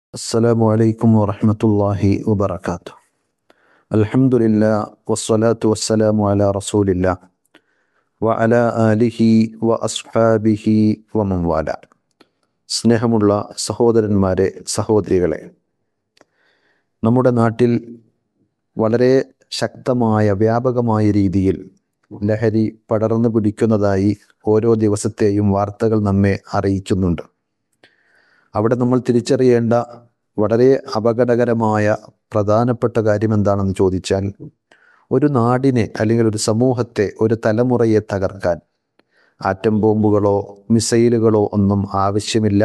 السلام عليكم ورحمة الله وبركاته الحمد لله والصلاة والسلام على رسول الله وعلى آله وأصحابه ومن والاه സ്നേഹമുള്ള സഹോദരന്മാരെ സഹോദരികളെ നമ്മുടെ നാട്ടിൽ വളരെ ശക്തമായ വ്യാപകമായ രീതിയിൽ ലഹരി പടർന്നു പിടിക്കുന്നതായി ഓരോ ദിവസത്തെയും വാർത്തകൾ നമ്മെ അറിയിക്കുന്നുണ്ട് അവിടെ നമ്മൾ തിരിച്ചറിയേണ്ട വളരെ അപകടകരമായ പ്രധാനപ്പെട്ട കാര്യം എന്താണെന്ന് ചോദിച്ചാൽ ഒരു നാടിനെ അല്ലെങ്കിൽ ഒരു സമൂഹത്തെ ഒരു തലമുറയെ തകർക്കാൻ ആറ്റം ബോംബുകളോ മിസൈലുകളോ ഒന്നും ആവശ്യമില്ല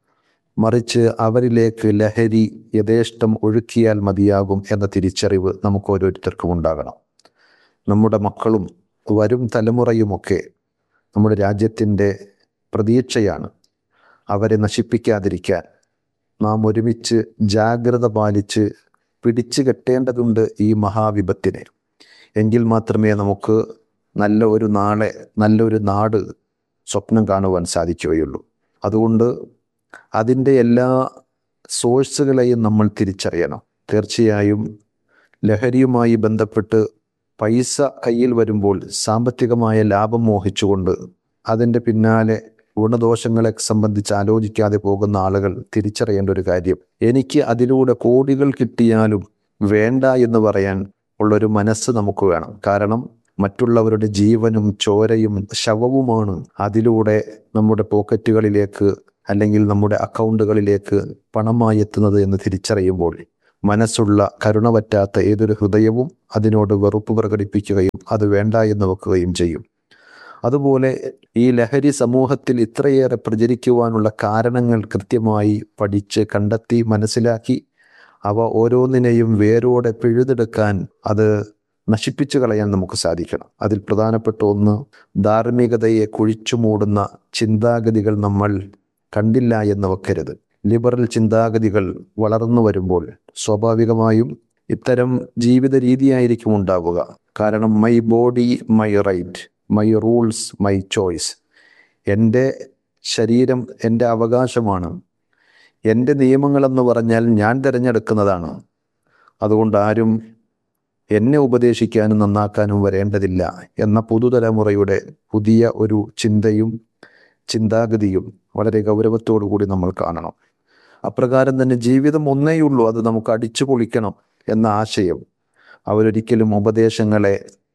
മറിച്ച് അവരിലേക്ക് ലഹരി യഥേഷ്ടം ഒഴുക്കിയാൽ മതിയാകും എന്ന തിരിച്ചറിവ് നമുക്ക് ഓരോരുത്തർക്കും ഉണ്ടാകണം നമ്മുടെ മക്കളും വരും തലമുറയുമൊക്കെ നമ്മുടെ രാജ്യത്തിൻ്റെ പ്രതീക്ഷയാണ് അവരെ നശിപ്പിക്കാതിരിക്കാൻ നാം ഒരുമിച്ച് ജാഗ്രത പാലിച്ച് പിടിച്ചു കെട്ടേണ്ടതുണ്ട് ഈ മഹാവിപത്തിനെ എങ്കിൽ മാത്രമേ നമുക്ക് നല്ല ഒരു നാളെ നല്ലൊരു നാട് സ്വപ്നം കാണുവാൻ സാധിക്കുകയുള്ളൂ അതുകൊണ്ട് അതിൻ്റെ എല്ലാ സോഴ്സുകളെയും നമ്മൾ തിരിച്ചറിയണം തീർച്ചയായും ലഹരിയുമായി ബന്ധപ്പെട്ട് പൈസ കയ്യിൽ വരുമ്പോൾ സാമ്പത്തികമായ ലാഭം മോഹിച്ചുകൊണ്ട് അതിൻ്റെ പിന്നാലെ ഗുണദോഷങ്ങളെ സംബന്ധിച്ച് ആലോചിക്കാതെ പോകുന്ന ആളുകൾ തിരിച്ചറിയേണ്ട ഒരു കാര്യം എനിക്ക് അതിലൂടെ കോടികൾ കിട്ടിയാലും വേണ്ട എന്ന് പറയാൻ ഉള്ളൊരു മനസ്സ് നമുക്ക് വേണം കാരണം മറ്റുള്ളവരുടെ ജീവനും ചോരയും ശവവുമാണ് അതിലൂടെ നമ്മുടെ പോക്കറ്റുകളിലേക്ക് അല്ലെങ്കിൽ നമ്മുടെ അക്കൗണ്ടുകളിലേക്ക് പണമായി എത്തുന്നത് എന്ന് തിരിച്ചറിയുമ്പോൾ മനസ്സുള്ള കരുണ പറ്റാത്ത ഏതൊരു ഹൃദയവും അതിനോട് വെറുപ്പ് പ്രകടിപ്പിക്കുകയും അത് വേണ്ട എന്ന് വെക്കുകയും ചെയ്യും അതുപോലെ ഈ ലഹരി സമൂഹത്തിൽ ഇത്രയേറെ പ്രചരിക്കുവാനുള്ള കാരണങ്ങൾ കൃത്യമായി പഠിച്ച് കണ്ടെത്തി മനസ്സിലാക്കി അവ ഓരോന്നിനെയും വേരോടെ പിഴുതെടുക്കാൻ അത് നശിപ്പിച്ചു കളയാൻ നമുക്ക് സാധിക്കണം അതിൽ പ്രധാനപ്പെട്ട ഒന്ന് ധാർമ്മികതയെ കുഴിച്ചു മൂടുന്ന ചിന്താഗതികൾ നമ്മൾ കണ്ടില്ല എന്ന് വെക്കരുത് ലിബറൽ ചിന്താഗതികൾ വളർന്നു വരുമ്പോൾ സ്വാഭാവികമായും ഇത്തരം ജീവിത രീതിയായിരിക്കും ഉണ്ടാവുക കാരണം my body my right my rules my choice എൻ്റെ ശരീരം എൻ്റെ അവകാശമാണ് എൻ്റെ നിയമങ്ങളെന്ന് പറഞ്ഞാൽ ഞാൻ തിരഞ്ഞെടുക്കുന്നതാണ് അതുകൊണ്ട് ആരും എന്നെ ഉപദേശിക്കാനും നന്നാക്കാനും വരേണ്ടതില്ല എന്ന പുതുതലമുറയുടെ പുതിയ ഒരു ചിന്തയും ചിന്താഗതിയും വളരെ ഗൗരവത്തോടു കൂടി നമ്മൾ കാണണം അപ്രകാരം തന്നെ ജീവിതം ഒന്നേയുള്ളൂ അത് നമുക്ക് അടിച്ചു പൊളിക്കണം എന്ന ആശയം അവരൊരിക്കലും ഉപദേശങ്ങളെ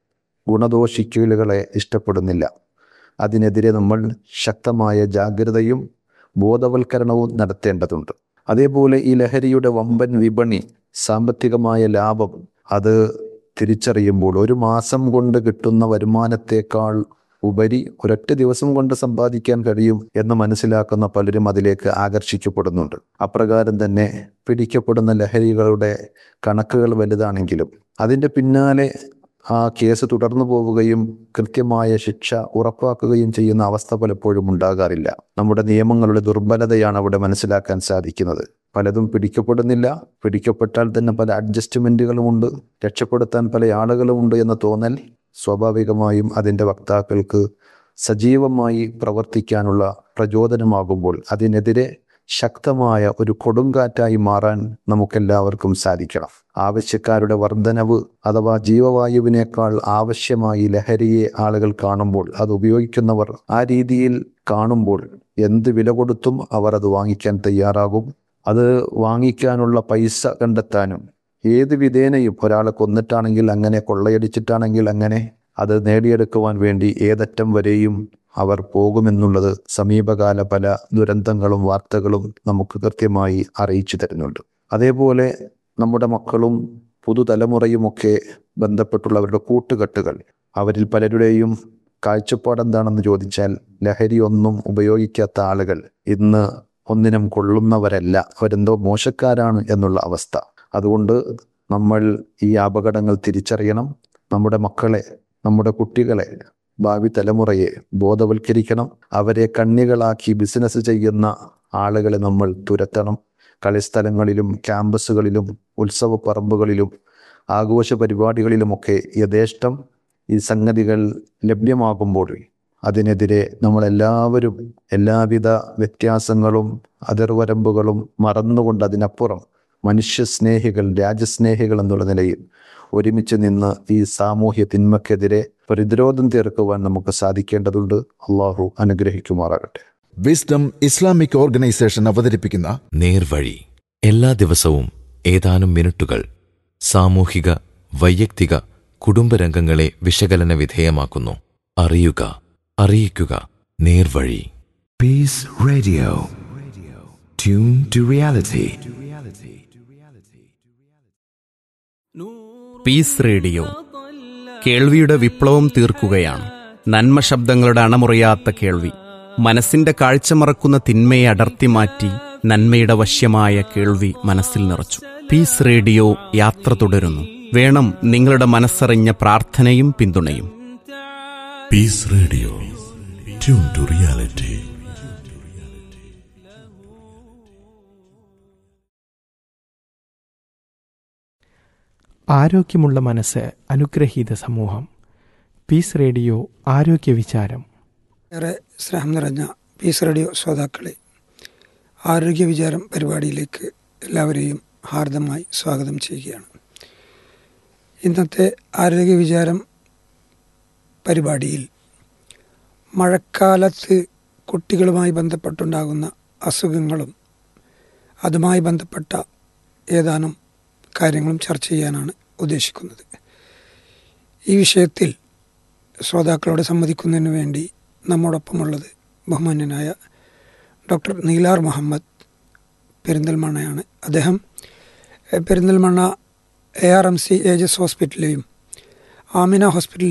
ഗുണദോഷിക്കലുകളെ ഇഷ്ടപ്പെടുന്നില്ല അതിനെതിരെ നമ്മൾ ശക്തമായ ജാഗ്രതയും ബോധവൽക്കരണവും നടത്തേണ്ടതുണ്ട് അതേപോലെ ഈ ലഹരിയുടെ വമ്പൻ വിപണി സാമ്പത്തികമായ ലാഭം അത് തിരിച്ചറിയുമ്പോൾ ഒരു മാസം കൊണ്ട് കിട്ടുന്ന വരുമാനത്തെക്കാൾ ഉപരി ഒരൊറ്റ ദിവസം കൊണ്ട് സമ്പാദിക്കാൻ കഴിയും എന്ന് മനസ്സിലാക്കുന്ന പലരും അതിലേക്ക് ആകർഷിക്കപ്പെടുന്നുണ്ട് അപ്രകാരം തന്നെ പിടിക്കപ്പെടുന്ന ലഹരികളുടെ കണക്കുകൾ വലുതാണെങ്കിലും അതിൻ്റെ പിന്നാലെ ആ കേസ് തുടർന്നു പോവുകയും കൃത്യമായ ശിക്ഷ ഉറപ്പാക്കുകയും ചെയ്യുന്ന അവസ്ഥ പലപ്പോഴും ഉണ്ടാകാറില്ല നമ്മുടെ നിയമങ്ങളുടെ ദുർബലതയാണ് അവിടെ മനസ്സിലാക്കാൻ സാധിക്കുന്നത് പലതും പിടിക്കപ്പെടുന്നില്ല പിടിക്കപ്പെട്ടാൽ തന്നെ പല അഡ്ജസ്റ്റ്മെന്റുകളുമുണ്ട് രക്ഷപ്പെടുത്താൻ പല ആളുകളുമുണ്ട് എന്ന തോന്നൽ സ്വാഭാവികമായും അതിൻ്റെ വക്താക്കൾക്ക് സജീവമായി പ്രവർത്തിക്കാനുള്ള പ്രചോദനമാകുമ്പോൾ അതിനെതിരെ ശക്തമായ ഒരു കൊടുങ്കാറ്റായി മാറാൻ നമുക്കെല്ലാവർക്കും സാധിക്കണം ആവശ്യക്കാരുടെ വർധനവ് അഥവാ ജീവവായുവിനേക്കാൾ ആവശ്യമായി ലഹരിയെ ആളുകൾ കാണുമ്പോൾ അത് ഉപയോഗിക്കുന്നവർ ആ രീതിയിൽ കാണുമ്പോൾ എന്ത് വില കൊടുത്തും അവർ അത് വാങ്ങിക്കാൻ തയ്യാറാകും അത് വാങ്ങിക്കാനുള്ള പൈസ കണ്ടെത്താനും ഏത് വിധേനയും ഒരാളെ കൊന്നിട്ടാണെങ്കിൽ അങ്ങനെ കൊള്ളയടിച്ചിട്ടാണെങ്കിൽ അങ്ങനെ അത് നേടിയെടുക്കുവാൻ വേണ്ടി ഏതറ്റം വരെയും അവർ പോകുമെന്നുള്ളത് സമീപകാല പല ദുരന്തങ്ങളും വാർത്തകളും നമുക്ക് കൃത്യമായി അറിയിച്ചു തരുന്നുണ്ട് അതേപോലെ നമ്മുടെ മക്കളും പുതുതലമുറയുമൊക്കെ ബന്ധപ്പെട്ടുള്ളവരുടെ കൂട്ടുകെട്ടുകൾ അവരിൽ പലരുടെയും കാഴ്ചപ്പാട് എന്താണെന്ന് ചോദിച്ചാൽ ലഹരി ഒന്നും ഉപയോഗിക്കാത്ത ആളുകൾ ഇന്ന് ഒന്നിനും കൊള്ളുന്നവരല്ല അവരെന്തോ മോശക്കാരാണ് എന്നുള്ള അവസ്ഥ അതുകൊണ്ട് നമ്മൾ ഈ അപകടങ്ങൾ തിരിച്ചറിയണം നമ്മുടെ മക്കളെ നമ്മുടെ കുട്ടികളെ ഭാവി തലമുറയെ ബോധവൽക്കരിക്കണം അവരെ കണ്ണികളാക്കി ബിസിനസ് ചെയ്യുന്ന ആളുകളെ നമ്മൾ തുരത്തണം കളിസ്ഥലങ്ങളിലും ക്യാമ്പസുകളിലും ഉത്സവ പറമ്പുകളിലും ആഘോഷ പരിപാടികളിലുമൊക്കെ യഥേഷ്ടം ഈ സംഗതികൾ ലഭ്യമാകുമ്പോൾ അതിനെതിരെ നമ്മളെല്ലാവരും എല്ലാവിധ വ്യത്യാസങ്ങളും അതിർവരമ്പുകളും മറന്നുകൊണ്ട് അതിനപ്പുറം മനുഷ്യസ്നേഹികൾ രാജ്യസ്നേഹികൾ എന്നുള്ള നിലയിൽ ഒരുമിച്ച് നിന്ന് ഈ സാമൂഹ്യ തിന്മക്കെതിരെ പ്രതിരോധം തീർക്കുവാൻ നമുക്ക് സാധിക്കേണ്ടതുണ്ട് അള്ളാഹു അനുഗ്രഹിക്കുമാറാകട്ടെ വിസ്ഡം ഇസ്ലാമിക് ഓർഗനൈസേഷൻ അവതരിപ്പിക്കുന്ന നേർവഴി എല്ലാ ദിവസവും ഏതാനും മിനിറ്റുകൾ സാമൂഹിക വൈയക്തിക കുടുംബരംഗങ്ങളെ വിശകലന വിധേയമാക്കുന്നു അറിയുക അറിയിക്കുക നേർവഴി Peace Radio. Tune to reality. Peace Radio കേൾവിയുടെ വിപ്ലവം തീർക്കുകയാണ് നന്മ ശബ്ദങ്ങളുടെ അണമുറിയാത്ത കേൾവി മനസ്സിന്റെ കാഴ്ച മറക്കുന്ന തിന്മയെ അടർത്തി മാറ്റി നന്മയുടെ വശ്യമായ കേൾവി മനസ്സിൽ നിറച്ചു പീസ് റേഡിയോ യാത്ര തുടരുന്നു വേണം നിങ്ങളുടെ മനസ്സറിഞ്ഞ പ്രാർത്ഥനയും പിന്തുണയും Peace Radio. Tune to reality. ആരോഗ്യമുള്ള മനസ്സ് അനുഗ്രഹീത സമൂഹം പീസ് റേഡിയോ ആരോഗ്യ വിചാരം ഏറെ സ്നേഹം നിറഞ്ഞ പീസ് റേഡിയോ ശ്രോതാക്കളെ ആരോഗ്യ വിചാരം പരിപാടിയിലേക്ക് എല്ലാവരെയും ഹാർദമായി സ്വാഗതം ചെയ്യുകയാണ് ഇന്നത്തെ ആരോഗ്യ വിചാരം പരിപാടിയിൽ മഴക്കാലത്ത് കുട്ടികളുമായി ബന്ധപ്പെട്ടുണ്ടാകുന്ന അസുഖങ്ങളും അതുമായി ബന്ധപ്പെട്ട ഏതാനും കാര്യങ്ങളും ചർച്ച ചെയ്യാനാണ് ഉദ്ദേശിക്കുന്നത് ഈ വിഷയത്തിൽ ശ്രോതാക്കളോട് സംവദിക്കുന്നതിന് വേണ്ടി നമ്മോടൊപ്പമുള്ളത് ബഹുമാന്യനായ ഡോക്ടർ നീലാർ മുഹമ്മദ് പെരിന്തൽമണ്ണയാണ് അദ്ദേഹം എഹ്, Perinthalmanna A R M C ഏജസ് ഹോസ്പിറ്റലിലെയും ആമിന ഹോസ്പിറ്റലിൽ